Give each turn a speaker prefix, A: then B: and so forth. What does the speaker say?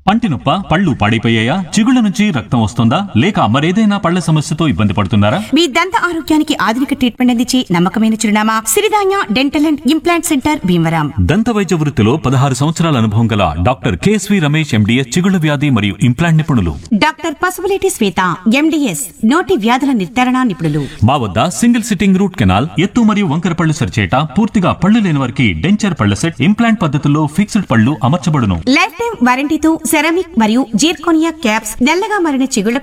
A: పంటి నొప్ప పళ్ళు పాడైపోయాయా చిగుళ్ళ నుంచి రక్తం వస్తుందా లేక మరేదైనా పళ్ళ సమస్యతో ఇబ్బంది పడుతున్నారా
B: మీ దంత ఆరోగ్యానికి ఆధునిక ట్రీట్మెంట్ అందించి నమ్మకమైన చిరునామా Siridhanya dental and implant centre Bhimavaram
A: దంత వైద్య వృత్తిలో పదహారు సంవత్సరాల అనుభవం గల డాక్టర్ కేఎస్వి రమేష్ ఎండిఎస్ చిగుళ్ళ వ్యాధి మరియు ఇంప్లాంట్ నిపుణులు
B: డాక్టర్ పసుపులేటి శ్వేత ఎండిఎస్ నోటి వ్యాధుల నిర్ధారణ నిపుణులు
A: మా వద్ద సింగిల్ సిట్టింగ్ రూట్ కెనాల్ ఎత్తు మరియు వంకర పళ్ళు సరిచేట పూర్తిగా పళ్ళు లేని వారికి డెంచర్ పళ్ళ సెట్ ఇంప్లాంట్ పద్ధతుల్లో ఫిక్స్డ్ పళ్ళు అమర్చబడును
B: లైఫ్ టైం వారంటీతో సెరామిక్ మరియు జీర్కోనియా క్యాప్స్ నల్లగా మారిన చిగుళ్లకు